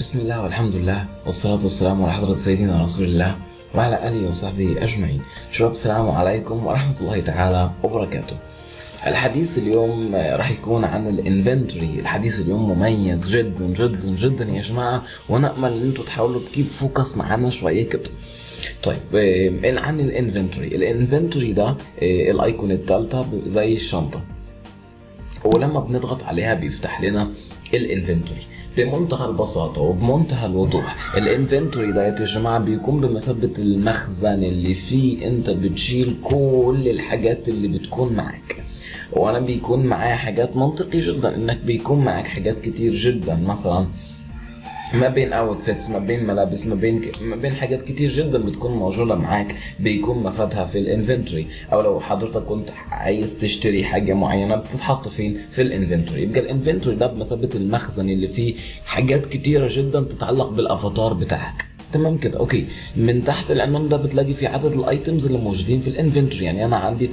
بسم الله والحمد لله والصلاة والسلام على حضرة سيدنا رسول الله وعلى آله وصحبه أجمعين شباب السلام عليكم ورحمة الله تعالى وبركاته الحديث اليوم راح يكون عن الانفنتوري الحديث اليوم مميز جدا جدا جدا يا جماعة ونأمل ان انتوا تحاولوا تجيب فوكس معانا شوية كده طيب آه، عن الانفنتوري الانفنتوري ده آه، الايكون الثالثة زي الشنطة ولما بنضغط عليها بيفتح لنا الانفنتوري بمنتهى البساطة وبمنتهى الوضوح الانفنتوري ده يا جماعة بيكون بمثابة المخزن اللي فيه انت بتشيل كل الحاجات اللي بتكون معاك وانا بيكون معايا حاجات منطقي جدا انك بيكون معاك حاجات كتير جدا مثلا ما بين اوتفيتس ما بين ملابس ما بين ك... ما بين حاجات كتير جدا بتكون موجوده معاك بيكون مفادها في الانفنتوري او لو حضرتك كنت عايز تشتري حاجه معينه بتتحط فين في الانفنتوري يبقى الانفنتوري ده بمثابه المخزن اللي فيه حاجات كتيره جدا تتعلق بالافاتار بتاعك تمام كده اوكي من تحت العنوان ده بتلاقي في عدد الايتمز اللي موجودين في الانفنتوري يعني انا عندي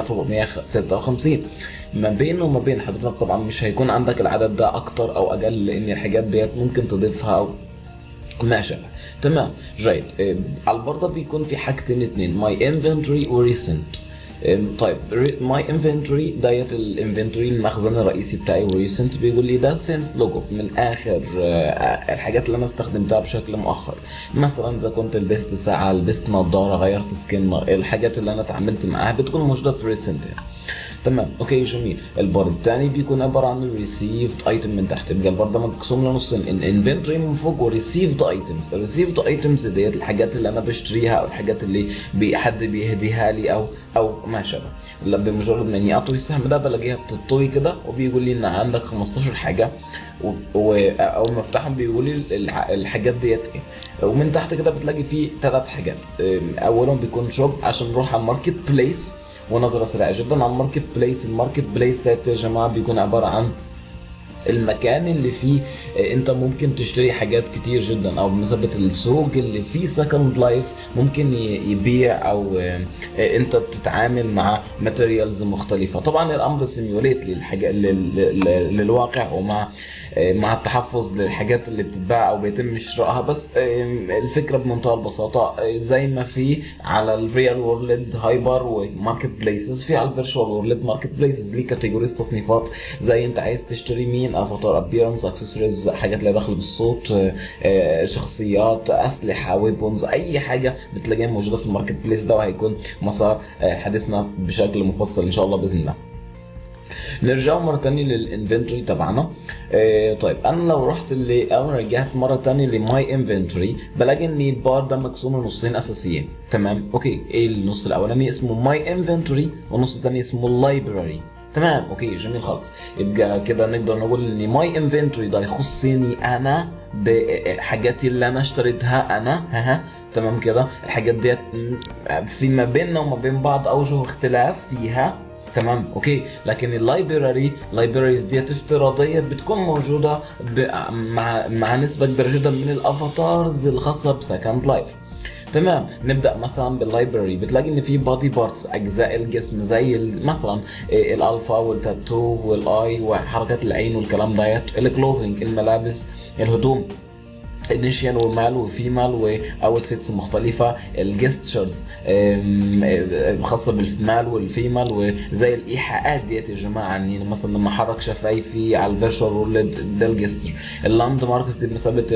3456 ما بينه وما بين حضرتك طبعا مش هيكون عندك العدد ده اكتر او اقل لان الحاجات ديت ممكن تضيفها او ما شابه تمام جيد إيه، على البوردة بيكون في حاجتين اتنين ماي انفنتوري وريسنت طيب ماي انفنتوري ديت الانفنتوري المخزن الرئيسي بتاعي وريسنت بيقول لي ده سينس لوجو من اخر آه، الحاجات اللي انا استخدمتها بشكل مؤخر مثلا اذا كنت لبست ساعه لبست نظاره غيرت سكين الحاجات اللي انا اتعاملت معاها بتكون موجوده في ريسنت يعني. تمام اوكي جميل البار الثاني بيكون عباره عن الريسيفد ايتم من تحت يبقى البار ده مقسوم لنصين الانفنتوري من فوق وريسيفد ايتمز الريسيفد ايتمز ديت الحاجات اللي انا بشتريها او الحاجات اللي بي حد بيهديها لي او او ما شابه لا بمجرد ما اني اطوي السهم ده بلاقيها بتطوي كده وبيقول لي ان عندك 15 حاجه و... و... اول ما افتحهم بيقول لي الح... الحاجات ديت ايه ومن تحت كده بتلاقي فيه ثلاث حاجات اولهم بيكون شوب عشان نروح على الماركت بليس ونظرة سريعة جدا على الماركت بليس الماركت بليس ده يا جماعة بيكون عبارة عن المكان اللي فيه انت ممكن تشتري حاجات كتير جدا او بمثابه السوق اللي فيه سكند لايف ممكن يبيع او انت تتعامل مع ماتيريالز مختلفه طبعا الامر سيميوليت للحاجه للواقع ومع مع التحفظ للحاجات اللي بتتباع او بيتم شرائها بس الفكره بمنتهى البساطه زي ما في على الريال وورلد هايبر وماركت بليسز في على الفيرتشوال وورلد ماركت بليسز ليه كاتيجوريز تصنيفات زي انت عايز تشتري مين افاتار ابيرنس اكسسوارز حاجات لها دخل بالصوت شخصيات اسلحه ويبونز اي حاجه بتلاقيها موجوده في الماركت بليس ده وهيكون مسار حديثنا بشكل مفصل ان شاء الله باذن الله نرجع مرة تانية للانفنتوري تبعنا آه طيب انا لو رحت اللي او رجعت مرة تانية لماي انفنتوري بلاقي ان البار ده مقسوم لنصين اساسيين تمام اوكي ايه النص الاولاني اسمه ماي انفنتوري والنص الثاني اسمه اللايبراري تمام اوكي جميل خالص يبقى كده نقدر نقول ان ماي انفنتوري ده يخصني انا بحاجاتي اللي انا اشتريتها انا ها ها تمام كده الحاجات ديت في ما بيننا وما بين بعض اوجه اختلاف فيها تمام اوكي لكن اللايبراري لايبراريز ديت افتراضيه بتكون موجوده مع مع نسبه كبيره جدا من الافاتارز الخاصه بسكند لايف تمام نبدا مثلا باللايبراري بتلاقي ان في بادي بارتس اجزاء الجسم زي مثلا الالفا والتاتو والاي وحركات العين والكلام ديت الكلوثينج الملابس الهدوم انيشيال ومال وفيمال واوتفيتس مختلفه الجستشرز خاصه بالمال والفيمال وزي الايحاءات ديت يا جماعه يعني مثلا لما احرك شفايفي على الفيرشوال وورلد ده الجستر اللاند ماركس دي بمثابه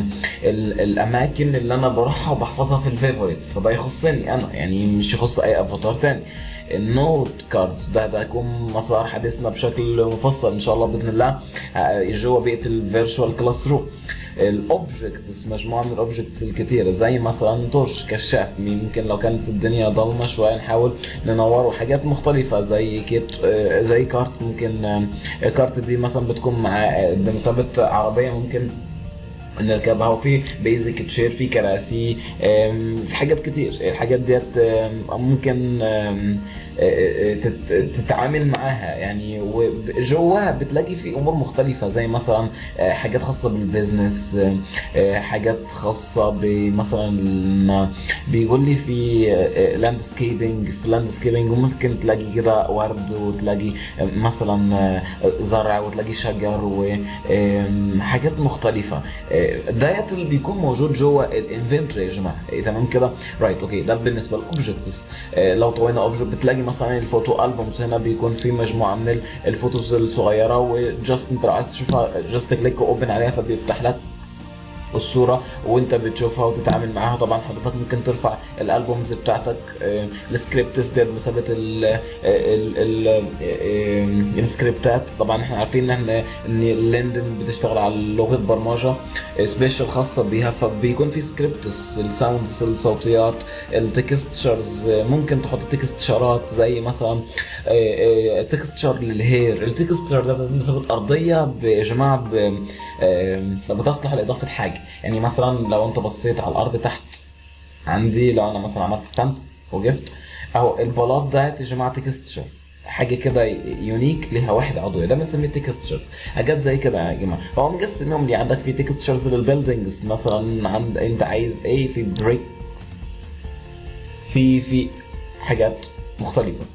الاماكن اللي انا بروحها وبحفظها في الفيفوريتس فده يخصني انا يعني مش يخص اي افاتار تاني النوت كاردز ده ده هيكون مسار حديثنا بشكل مفصل ان شاء الله باذن الله جوه بيئه الفيرشوال كلاس روم الاوبجكتس مجموعه من الاوبجكتس الكتيره زي مثلا تورش كشاف ممكن لو كانت الدنيا ضلمه شويه نحاول ننوره حاجات مختلفه زي كيت زي كارت ممكن كارت دي مثلا بتكون مع بمثابه عربيه ممكن نركبها وفي بيزك تشير في كراسي في حاجات كتير الحاجات ديت ممكن تتعامل معاها يعني وجواها بتلاقي في امور مختلفه زي مثلا حاجات خاصه بالبيزنس حاجات خاصه بمثلا بيقول لي في لاندسكيبنج في لاندسكيبنج وممكن تلاقي كده ورد وتلاقي مثلا زرع وتلاقي شجر وحاجات مختلفه آه، ديت اللي بيكون موجود جوه الانفنتوري يا جماعه إيه تمام كده رايت اوكي ده بالنسبه للاوبجكتس لو طوينا اوبجكت بتلاقي مثلا الفوتو البومز هنا بيكون في مجموعه من ال- الفوتوز الصغيره وجاست انت لو عايز تشوفها جاست كليك اوبن عليها فبيفتح لك الصورة وانت بتشوفها وتتعامل معاها طبعا حضرتك ممكن ترفع الالبومز بتاعتك آه، السكريبتس ديت بمثابة ال ال ال آه، السكريبتات طبعا احنا عارفين ان احنا ان الليندن بتشتغل على لغة برمجة سبيشال خاصة بيها فبيكون في سكريبتس الساوندز الصوتيات التكستشرز ممكن تحط تكستشرات زي مثلا تكستشر للهير التكستشر ده بمثابة ارضية يا جماعة ب- آه، بتصلح لاضافة حاجة يعني مثلا لو انت بصيت على الارض تحت عندي لو انا مثلا عملت ستاند وجبت اهو البلاط ده يا جماعه تكستشر حاجه كده يونيك ليها واحد عضويه ده بنسميه تكستشرز حاجات زي كده يا جماعه هو مقسمهم ليه عندك في تكستشرز للبيلدينجز مثلا عند انت عايز ايه في بريكس في في حاجات مختلفه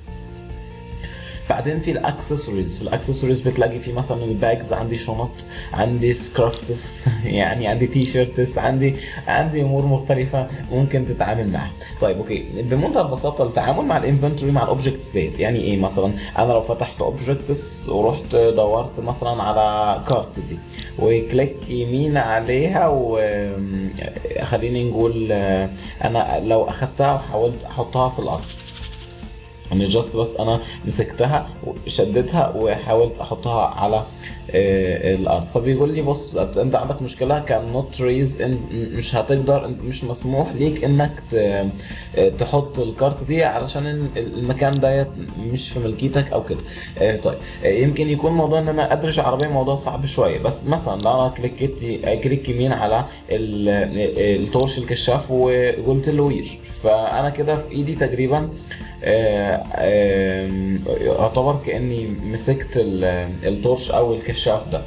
بعدين في الاكسسوارز في الاكسسوارز بتلاقي في مثلا الباجز عندي شنط عندي سكرافتس يعني عندي تي شيرتس عندي عندي امور مختلفه ممكن تتعامل معها طيب اوكي بمنتهى البساطه التعامل مع الانفنتوري مع الاوبجكتس ديت يعني ايه مثلا انا لو فتحت اوبجكتس ورحت دورت مثلا على كارت دي وكليك يمين عليها وخليني نقول آه، انا لو اخدتها وحاولت احطها في الارض ان جاست بس انا مسكتها وشدتها وحاولت احطها على آه، الارض فبيقول لي بص انت عندك مشكله كان نوت ريز مش هتقدر انت مش مسموح ليك انك ت- آه، تحط الكارت دي علشان ال- المكان ديت مش في ملكيتك او كده آه، طيب آه، يمكن يكون موضوع ان انا ادرج عربيه موضوع صعب شويه بس مثلا لو انا كليكت كليك يمين على ال- التورش الكشاف وقلت له وير فانا كده في ايدي تقريبا آه، آم، يعتبر كاني مسكت ال- التورش او الكشاف ده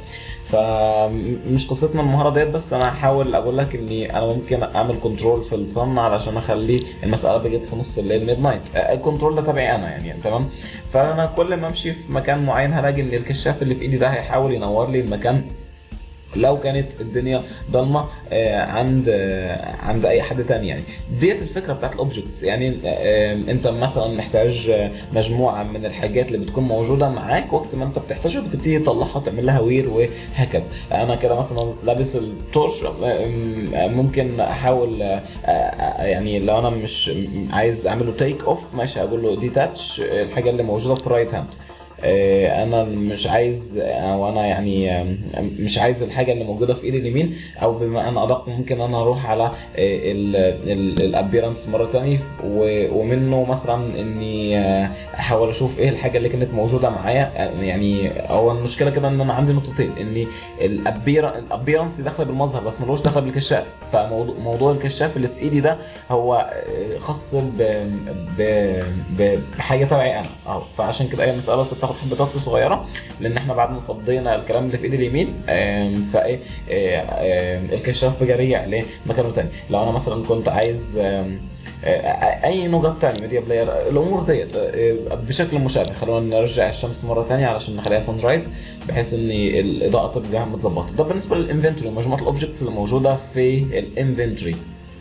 فمش قصتنا المهاره ديت بس انا هحاول اقول لك اني انا ممكن اعمل كنترول في الصن علشان اخلي المساله بقت في نص الليل ميد نايت الكنترول ده تبعي انا يعني تمام فانا كل ما امشي في مكان معين هلاقي ان الكشاف اللي في ايدي ده هيحاول ينور لي المكان لو كانت الدنيا ضلمه آه، عند آه، عند اي حد تاني يعني ديت الفكره بتاعت الاوبجكتس يعني آه، انت مثلا محتاج آه، مجموعه من الحاجات اللي بتكون موجوده معاك وقت ما انت بتحتاجها بتبتدي تطلعها وتعمل لها وير وهكذا انا كده مثلا لابس التورش آه، آه، ممكن احاول آه، آه، يعني لو انا مش عايز اعمل له تيك اوف ماشي اقول له ديتاتش الحاجه اللي موجوده في الرايت هاند آه، انا مش عايز او انا يعني آم، مش عايز الحاجه اللي موجوده في ايدي اليمين او بما ان ادق ممكن انا اروح على الابيرنس مره تانية و- ومنه مثلا اني آه، احاول اشوف ايه الحاجه اللي كانت موجوده معايا يعني هو المشكله كده ان انا عندي نقطتين ان الابيرنس دي داخله بالمظهر بس ملوش دخل بالكشاف فموضوع موضوع الكشاف اللي في ايدي ده هو آه، خاص ب ب ب- بحاجه تبعي انا اه فعشان كده هي مساله بس بتاخد حبه وقت صغيره لان احنا بعد ما فضينا الكلام اللي في ايدي اليمين آم، فايه آه، آم، الكشاف بقى رجع لمكانه تاني لو انا مثلا كنت عايز آم، آه، اي نقط تانية ميديا بلاير الامور ديت آه، بشكل مشابه خلونا نرجع الشمس مره تانية علشان نخليها سان رايز بحيث ان الاضاءه تبقى متظبطه ده بالنسبه للانفنتوري مجموعه الاوبجكتس اللي موجوده في الانفنتوري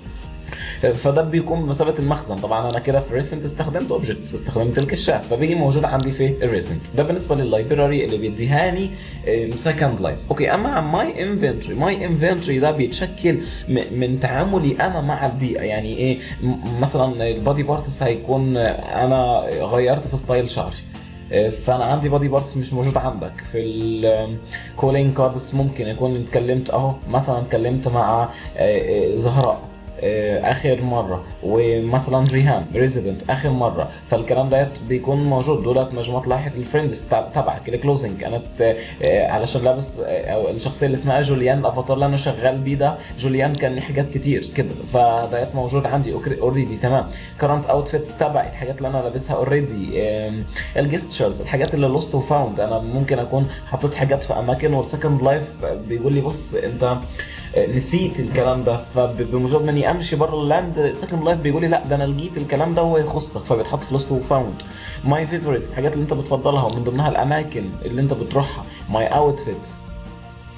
فده بيكون بمثابه المخزن طبعا انا كده في ريسنت استخدمت اوبجكتس استخدمت الكشاف فبيجي موجود عندي في الريسنت ده بالنسبه لللايبراري اللي بيديهاني سكند لايف اوكي اما ماي انفنتوري ماي انفنتوري ده بيتشكل م- من تعاملي انا مع البيئه يعني ايه م- مثلا البادي بارتس هيكون آه، انا غيرت في ستايل شعري آه، فانا عندي بادي بارتس مش موجود عندك في الكولينج كاردز ممكن يكون اتكلمت اهو مثلا اتكلمت مع آه، آه، زهراء آه، اخر مره ومثلا ريهام ريزيدنت اخر مره فالكلام ده بيكون موجود دولت مجموعه لائحه الفريندز تبع- تبعك الكلوزنج كانت آه، آه، علشان لابس آه، او الشخصيه اللي اسمها جوليان الافاتار اللي انا شغال بيه ده جوليان كان لي حاجات كتير كده فديت موجود عندي اوريدي تمام كرنت اوتفيتس تبعي الحاجات اللي انا لابسها اوريدي الجستشرز الحاجات اللي لوست وفاوند انا ممكن اكون حطيت حاجات في اماكن والسكند لايف بيقول لي بص انت نسيت الكلام ده فبمجرد ما اني امشي بره اللاند سكند لايف بيقول لي لا ده انا لقيت الكلام ده وهو يخصك فبيتحط في لوست وفاوند ماي فيفورتس الحاجات اللي انت بتفضلها ومن ضمنها الاماكن اللي انت بتروحها ماي اوتفيتس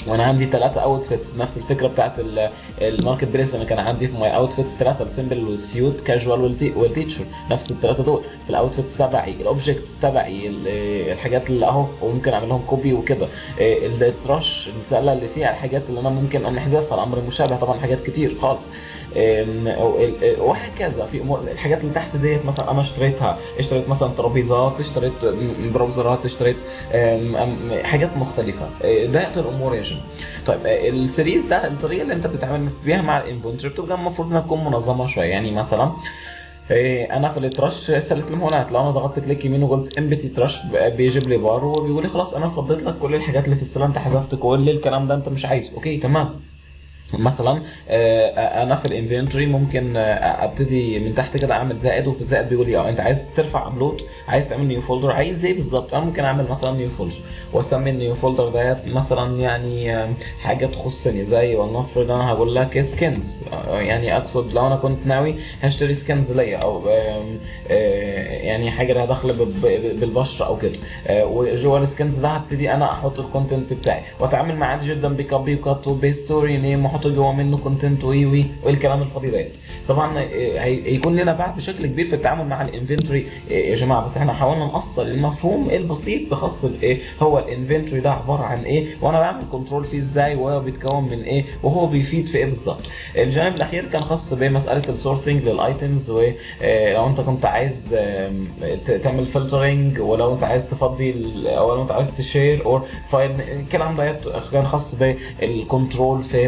وانا عندي ثلاثه اوتفيتس نفس الفكره بتاعت ال- الماركت بليس انا كان عندي في ماي اوتفيتس ثلاثه السمبل والسيوت كاجوال والتيتشر نفس الثلاثه دول في الاوتفيتس تبعي الاوبجكتس تبعي ال- الحاجات اللي اهو وممكن اعمل لهم كوبي وكده إيه، التراش السله اللي فيها الحاجات اللي انا ممكن ان احذفها الامر المشابه طبعا حاجات كتير خالص إم، أو ال- ال- وهكذا في امور الحاجات اللي تحت ديت مثلا انا اشتريتها اشتريت مثلا ترابيزات اشتريت م- براوزرات اشتريت أم، أم، حاجات مختلفه إيه، ده الامور يا جماعه طيب آه، السيريز ده الطريقه اللي انت بتتعامل بيها مع الانفنتوري بتبقى المفروض انها تكون منظمه شويه يعني مثلا إيه، انا في التراش سلت هنا لو انا ضغطت كليك يمين وقلت امبتي تراش بيجيب لي بار وبيقول لي خلاص انا فضيت لك كل الحاجات اللي في السله انت حذفت كل الكلام ده انت مش عايزه اوكي تمام مثلا آه، انا في الانفنتوري ممكن آه، ابتدي من تحت كده اعمل زائد وفي الزائد بيقول لي اه انت عايز ترفع ابلود عايز تعمل نيو فولدر عايز ايه بالظبط انا ممكن اعمل مثلا نيو فولدر واسمي النيو فولدر ديت مثلا يعني آه، حاجه تخصني زي ولنفرض انا هقول لك سكنز يعني اقصد لو انا كنت ناوي هشتري سكنز ليا او آم، آه، يعني حاجه لها دخل ب- ب- بالبشره او كده آه، وجوه السكنز ده هبتدي انا احط الكونتنت بتاعي واتعامل معاه عادي جدا بكوبي وكات وبيست ورينيم واحط جوه منه كونتنت وي وي والكلام الفاضي ديت طبعا آه، هي- هيكون لنا بقى بشكل كبير في التعامل مع الانفنتوري يا جماعه بس احنا حاولنا نأصل المفهوم البسيط بخاص بايه هو الانفنتوري ده عباره عن ايه وانا بعمل كنترول فيه ازاي وهو بيتكون من ايه وهو بيفيد في ايه بالظبط الجانب الاخير كان خاص بمساله السورتنج للايتمز ولو انت كنت عايز آم، ت- تعمل فلترنج ولو انت عايز تفضي ال- او لو انت عايز تشير اور فايل الكلام ده كان خاص بالكنترول في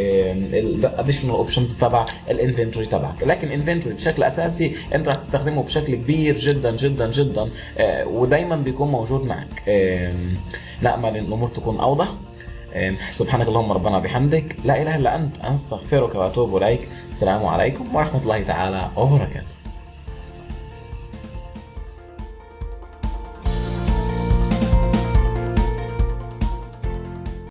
الاديشنال اوبشنز تبع الانفنتوري تبعك لكن الانفنتوري بشكل اساسي انت راح تستخدمه بشكل كبير جدا جدا جدا آه، ودايما بيكون موجود معك آم، نامل ان الامور تكون اوضح آم، سبحانك اللهم ربنا بحمدك لا اله الا انت استغفرك واتوب اليك السلام عليكم ورحمه الله تعالى وبركاته